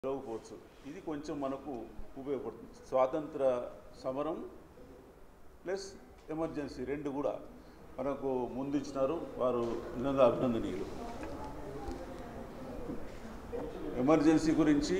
పిలవకపోవచ్చు ఇది కొంచెం మనకు ఉపయోగపడుతుంది స్వాతంత్ర సమరం ప్లస్ ఎమర్జెన్సీ రెండు కూడా మనకు ముందు ఇచ్చినారు వారు నిజంగా అభినందనీయులు ఎమర్జెన్సీ గురించి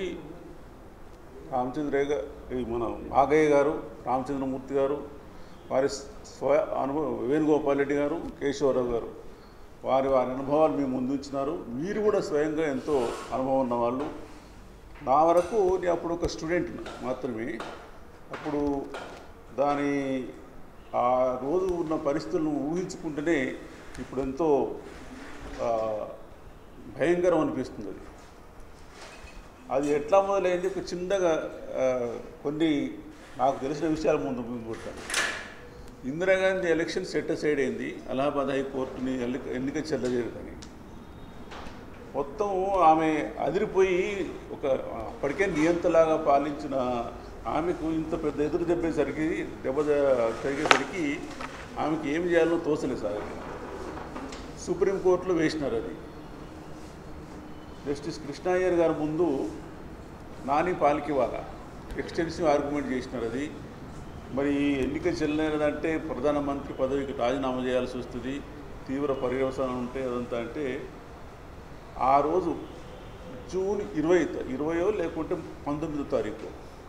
రామచంద్రయ్య గా- ఈ మన మాగయ్య గారు రామచంద్రమూర్తి గారు వారి స్వ అనుభవ వేణుగోపాల్ రెడ్డి గారు కేశవరావు గారు వారి వారి అనుభవాలు మేము ముందు ఉంచినారు మీరు కూడా స్వయంగా ఎంతో అనుభవం ఉన్న వాళ్ళు నా వరకు నేను అప్పుడు ఒక స్టూడెంట్ మాత్రమే అప్పుడు దాని ఆ రోజు ఉన్న పరిస్థితులను ఊహించుకుంటేనే ఇప్పుడు ఎంతో ఆ, భయంకరం అనిపిస్తుంది అది అది ఎట్లా మొదలైంది ఒక చిన్నగా ఆ, కొన్ని నాకు తెలిసిన విషయాలు ముందు ముందు కొట్టాను ఇందిరాగాంధీ ఎలక్షన్ సెట్ సైడ్ అయింది అలహాబాద్ హైకోర్టుని ఎన్నిక ఎన్నిక చెల్లజేయదని మొత్తం ఆమె అదిరిపోయి ఒక అప్పటికే నియంతలాగా పాలించిన ఆమెకు ఇంత పెద్ద ఎదురు దెబ్బేసరికి దెబ్బ జరిగేసరికి ఆమెకి ఏం చేయాలో తోసలేదు సార్ సుప్రీంకోర్టులో వేసినారు అది జస్టిస్ కృష్ణయ్యర్ గారి ముందు నాని పాలికివాల ఎక్స్టెన్సివ్ ఆర్గ్యుమెంట్ చేసినారు అది మరి ఎన్నిక చెల్లలేదంటే ప్రధానమంత్రి పదవికి రాజీనామా చేయాల్సి వస్తుంది తీవ్ర పర్యవసానం ఉంటే అదంతా అంటే ఆ రోజు జూన్ ఇరవై ఇరవయో లేకుంటే పంతొమ్మిదో తారీఖు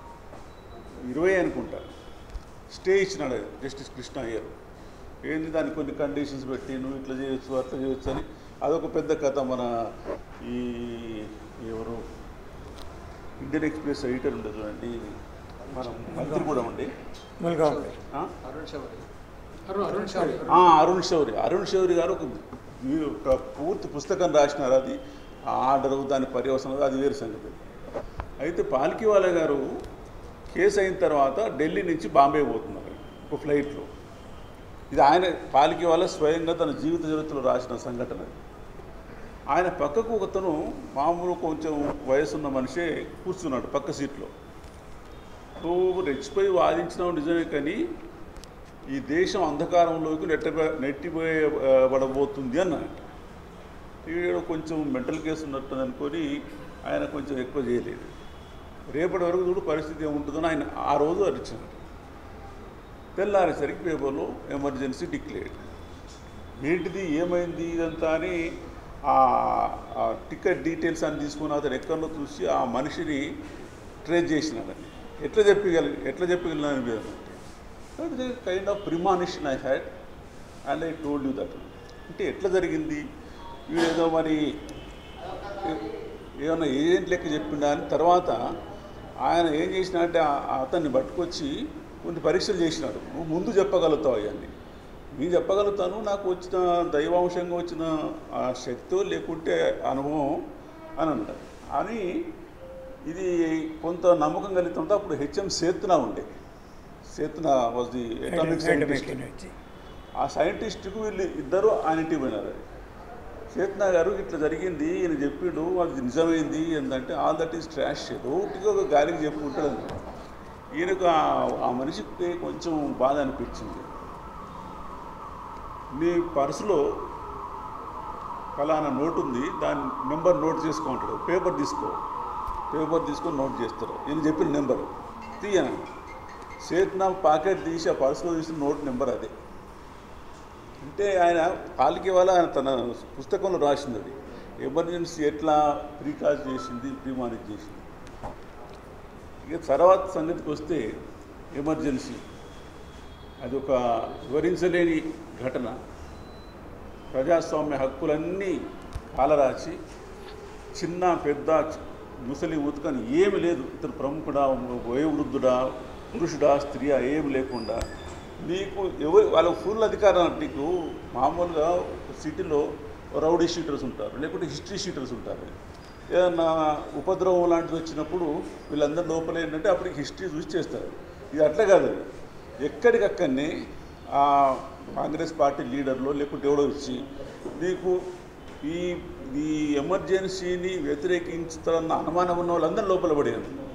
ఇరవై అనుకుంటా స్టే ఇచ్చినాడు అది జస్టిస్ కృష్ణ అయ్యారు ఏంది దానికి కొన్ని కండిషన్స్ పెట్టి నువ్వు ఇట్లా చేయొచ్చు అట్లా చేయొచ్చు అని అదొక పెద్ద కథ మన ఈ ఎవరు ఇండియన్ ఎక్స్ప్రెస్ ఎడిటర్ ఉండదు చూడండి మన మంత్రి కూడా ఉండి ముల్గాం ఆ? అరుణ్ శౌరి అరుణ్ అరుణ్ శౌరి ఆ, అరుణ్ శౌరి అరుణ్ శౌరి గారు ఒక ఈ- ఒక పూర్తి పుస్తకం రాసినారు అది ఆ ఆర్డరు దాని పర్యవసనం అది వేరు సంగతి అయితే పాల్కివాల గారు కేసు అయిన తర్వాత ఢిల్లీ నుంచి బాంబే పోతున్నారు ఒక ఫ్లైట్లో ఇది ఆయన పాల్కివాల స్వయంగా తన జీవిత చరిత్రలో రాసిన సంఘటన ఇది. ఆయన పక్కకు ఒకతను మామూలు కొంచెం వయసున్న మనిషే కూర్చున్నాడు పక్క సీట్లో నువ్వు రెచ్చిపోయి వాదించినావు నిజమే కానీ ఈ దేశం అంధకారంలోకి నెట్టబ నెట్టిపోయబడబోతుంది అన్నాడు ఈడ కొంచెం మెంటల్ కేసు ఉన్నట్టు అనుకొని ఆయన కొంచెం ఎక్కువ చేయలేదు రేపటి వరకు చూడు పరిస్థితి ఏముంటుందని ఆయన ఆ రోజు అరిచాడు తెల్లారేసరికి పేపర్లో ఎమర్జెన్సీ డిక్లేర్డ్ ఏంటిది ఏమైంది ఇదంతా అని ఆ ఆ టికెట్ డీటెయిల్స్ అని తీసుకుని అతను ఎక్కడో చూసి ఆ మనిషిని ట్రేస్ చేసినాడని ఎట్లా చెప్పగలి ఎట్లా చెప్పగలిగిన అంటే kind of premonition I had and I told you that అంటే ఎట్లా జరిగింది వీడేదో మరి ఏమన్నా ఏజెంట్ లెక్క చెప్పిండా అని తర్వాత ఆయన ఏం చేసినాడంటే ఆ- అతన్ని పట్టుకొచ్చి కొన్ని పరీక్షలు చేసినాడు నువ్వు ముందు చెప్పగలుగుతావు అవన్నీ నేను చెప్పగలుగుతాను నాకు వచ్చిన దైవాంశంగా వచ్చిన ఆ శక్తో లేకుంటే అనుభవం అని అన్నాడు అని ఇది కొంత నమ్మకం కలుగుతుంటే అప్పుడు హెచ్ఎం సేత్నా ఉండే Sethna was the economic scientist energy ఆ సైంటిస్ట్కు వీళ్ళు ఇద్దరు ఆయన ఇంటికి పోయినారు అది చేతనా గారు ఇట్లా జరిగింది ఈయన చెప్పిండు అది నిజమైంది ఏంటంటే ఆల్ దట్ ఈస్ ట్రాష్ ఒకటిగా ఒక గాలికి చెప్పుకుంటాడు అన్నాడు. ఈయనకు ఆ- ఆ మనిషికి కొంచెం బాధ అనిపించింది నీ పర్సులో ఫలానా నోట్ ఉంది దాని నెంబర్ నోట్ చేసుకుంటాడు పేపర్ తీసుకో పేపర్ తీసుకొని నోట్ చేస్తారు ఈయన చెప్పిన నెంబర్ తీయను చేతన పాకెట్ తీసి ఆ పర్సులో తీసిన నోట్ నెంబర్ అదే అంటే ఆయన పాలకి వల్ల ఆయన తన పుస్తకంలో రాసింది అది ఎమర్జెన్సీ ఎట్లా ప్రీకాజ్ చేసింది ప్రీమానిక్ చేసింది ఇక తర్వాత సంగతికి వస్తే ఎమర్జెన్సీ అది ఒక వివరించలేని ఘటన ప్రజాస్వామ్య హక్కులన్నీ కాలరాచి చిన్న పెద్ద ముసలి ఉతకని ఏమి లేదు ఇతను ప్రముఖుడా వయోవృద్ధుడా పురుషుడా స్త్రీయా ఏమి లేకుండా నీకు ఎవరు వాళ్ళకు ఫుల్ అధికారం నీకు మామూలుగా సిటీలో రౌడీ షీటర్స్ ఉంటారు లేకుంటే హిస్టరీ షీటర్స్ ఉంటారు ఏదన్నా ఉపద్రవం లాంటిది వచ్చినప్పుడు వీళ్ళందరూ లోపల ఏంటంటే అప్పటికి హిస్టరీ చూసి చేస్తారు ఇది అట్లా కాదు అది. ఎక్కడికక్కడనే ఆ కాంగ్రెస్ పార్టీ లీడర్లో లేకుంటే ఎవడో వచ్చి నీకు ఈ ఈ ఎమర్జెన్సీని వ్యతిరేకించుతారన్న అనుమానం ఉన్న వాళ్ళందరూ లోపల పడారు